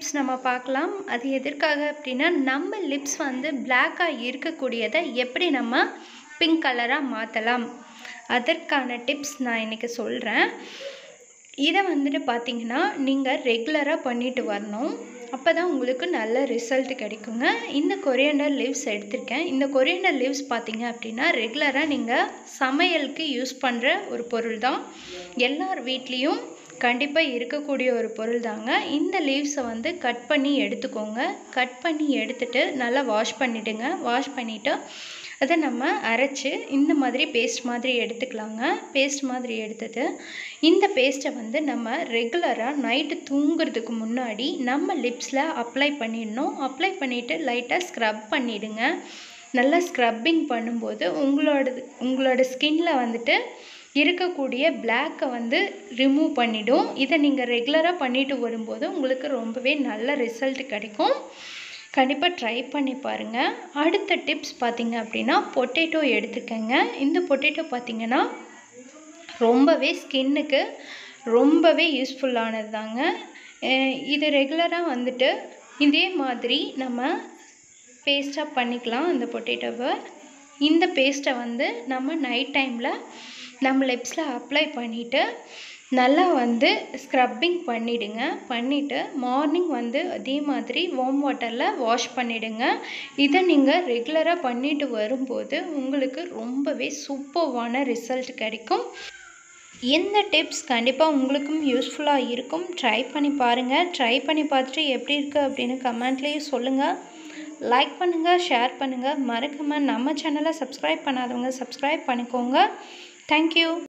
tips நம்ம பார்க்கலாம் அது எதற்காக அப்படின்னா நம்ம லிப்ஸ் வந்து பிளாக்காக இருக்கக்கூடியதை எப்படி நம்ம பிங்க் கலராக மாற்றலாம் அதற்கான டிப்ஸ் நான் இன்றைக்கி சொல்கிறேன் இதை வந்துட்டு பார்த்தீங்கன்னா நீங்கள் ரெகுலராக பண்ணிட்டு வரணும் அப்போ தான் உங்களுக்கு நல்ல ரிசல்ட் கிடைக்குங்க இந்த கொரியண்டர் லீவ்ஸ் எடுத்திருக்கேன் இந்த கொரியண்டர் லீவ்ஸ் பார்த்தீங்க அப்படின்னா ரெகுலராக நீங்கள் சமையலுக்கு யூஸ் பண்ணுற ஒரு பொருள் தான் எல்லார் வீட்லேயும் கண்டிப்பாக இருக்கக்கூடிய ஒரு பொருள் தாங்க இந்த லீவ்ஸை வந்து கட் பண்ணி எடுத்துக்கோங்க கட் பண்ணி எடுத்துட்டு நல்லா வாஷ் பண்ணிவிடுங்க வாஷ் பண்ணிவிட்டு அதை நம்ம அரைச்சி இந்த மாதிரி பேஸ்ட் மாதிரி எடுத்துக்கலாங்க பேஸ்ட் மாதிரி எடுத்துட்டு இந்த பேஸ்ட்டை வந்து நம்ம ரெகுலராக நைட்டு தூங்குறதுக்கு முன்னாடி நம்ம லிப்ஸில் அப்ளை பண்ணிடணும் அப்ளை பண்ணிவிட்டு லைட்டாக ஸ்க்ரப் பண்ணிவிடுங்க நல்லா ஸ்க்ரப்பிங் பண்ணும்போது உங்களோட உங்களோட ஸ்கின்ல வந்துட்டு இருக்கக்கூடிய பிளாக்கை வந்து ரிமூவ் பண்ணிடும் இதை நீங்கள் ரெகுலராக பண்ணிட்டு வரும்போது உங்களுக்கு ரொம்பவே நல்ல ரிசல்ட் கிடைக்கும் கண்டிப்பாக ட்ரை பண்ணி பாருங்கள் அடுத்த டிப்ஸ் பார்த்தீங்க அப்படின்னா பொட்டேட்டோ எடுத்துக்கங்க இந்த பொட்டேட்டோ பார்த்தீங்கன்னா ரொம்பவே ஸ்கின்னுக்கு ரொம்பவே யூஸ்ஃபுல்லானது தாங்க அஹ் இது ரெகுலராக வந்துட்டு இதே மாதிரி நம்ம பேஸ்ட்டாக பண்ணிக்கலாம் அந்த பொட்டேட்டோவை இந்த பேஸ்ட்டை வந்து நம்ம நைட் டைமில் நம்ம லிப்ஸில் அப்ளை பண்ணிவிட்டு நல்லா வந்து ஸ்க்ரப்பிங் பண்ணிவிடுங்க பண்ணிவிட்டு மார்னிங் வந்து அதே மாதிரி வார்ம் வாட்டரில் வாஷ் பண்ணிவிடுங்க இதை நீங்கள் ரெகுலராக பண்ணிட்டு வரும்போது உங்களுக்கு ரொம்பவே சூப்பர்வான ரிசல்ட் கிடைக்கும் இந்த டிப்ஸ் கண்டிப்பாக உங்களுக்கும் யூஸ்ஃபுல்லாக இருக்கும் ட்ரை பண்ணி பாருங்கள் ட்ரை பண்ணி பார்த்துட்டு எப்படி இருக்குது அப்படின்னு கமெண்ட்லேயும் சொல்லுங்கள் லைக் பண்ணுங்கள் ஷேர் பண்ணுங்கள் மறக்காமல் நம்ம சேனலை சப்ஸ்கிரைப் பண்ணாதவங்க சப்ஸ்கிரைப் பண்ணிக்கோங்க தேங்க்யூ